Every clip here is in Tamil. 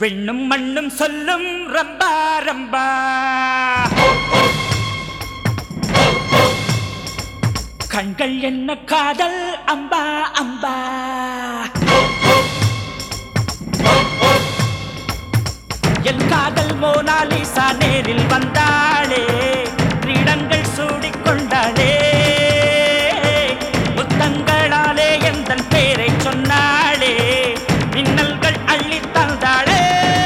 பெண்ணும் மண்ணும் சொல்லும் ரம்பா ரம்பா கண்கள் என்ன காதல் அம்பா அம்பா என் காதல் மோனாலிசா நேரில் வந்தாளே கிரீடங்கள் சூடிக்கொண்டாளே முத்தங்களாலே எந்தன் பேரை சொன்னாளே மின்னல்கள் அள்ளித் தந்தாளே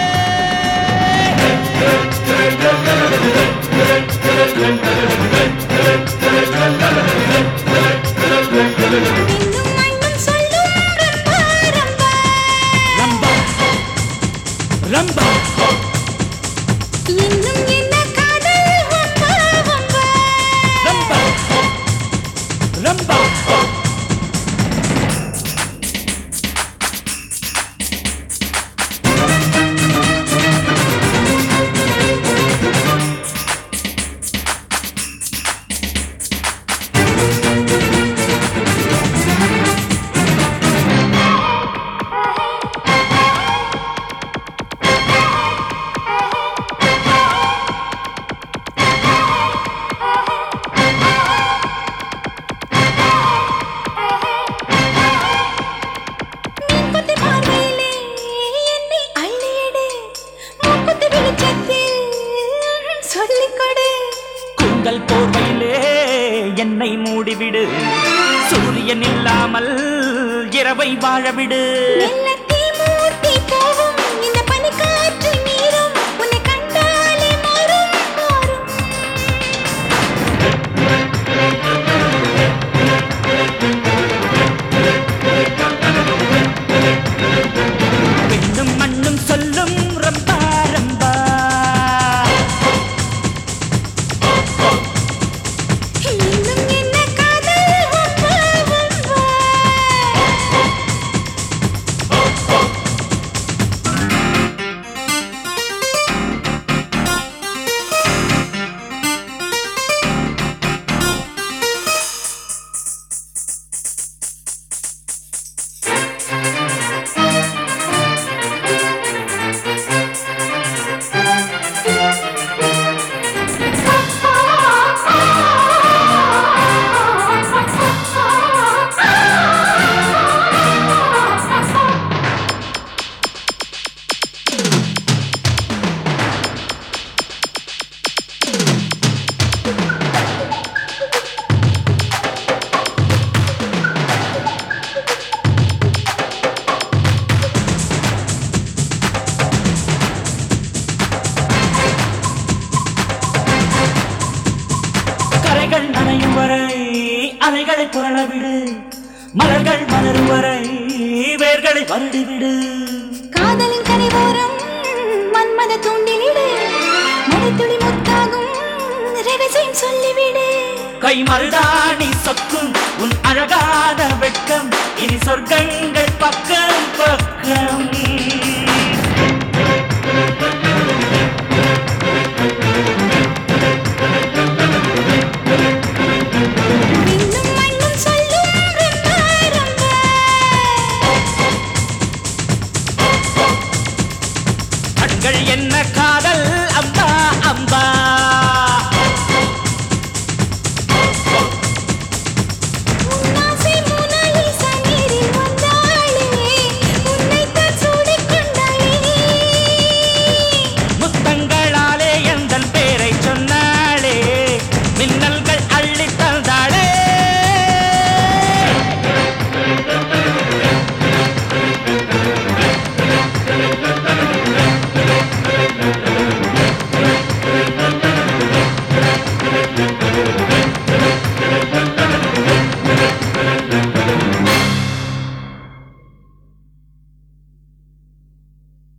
இன்னும் மண்ணும் சொல்லும் ரம்பா ரம்பா ரம்பா ரம்பா இன்னும் என்ன காதல் வம்பா வம்பா ரம்பா ரம்பா மீன்குத்தி பார்வையிலே என்னை அள்ளியடு மூக்குத்தி வெளிச்சத்தில் சொல்லிக் கொடு குந்தல் போர்வையிலே என்னை மூடிவிடு சூரியன் இல்லாமல் இரவை வாழவிடு மெல்லத்தீ மூட்டி போகும் இந்த பனிக்காற்று நீரும் உன்னை கண்டாலே மாறும் மாறும் பெண்ணும் மண்ணும் சொல்லும் ரம்பா ரம்பா இன்னும் என்ன காதல் வம்பா வம்பா கரைகள் நனையும் வரை அலைகளை புரளவிடு மலர்கள் மலரும் வரை வேர்களை வருடிவிடு காதலின் கரைவோரம் மன்மத தூண்டிலிடு மழைத்துளி முத்தாகும் ரகசியம் சொல்லிவிடு கை மருதாணி சொக்கும் உன் அழகான வெட்கம் இனி சொர்க்கங்கள் பக்கம் பக்கம் இன்னும் மண்ணும் சொல்லும் ரம்பா ரம்பா கண்கள் என்ன காதல் அம்பா அம்பா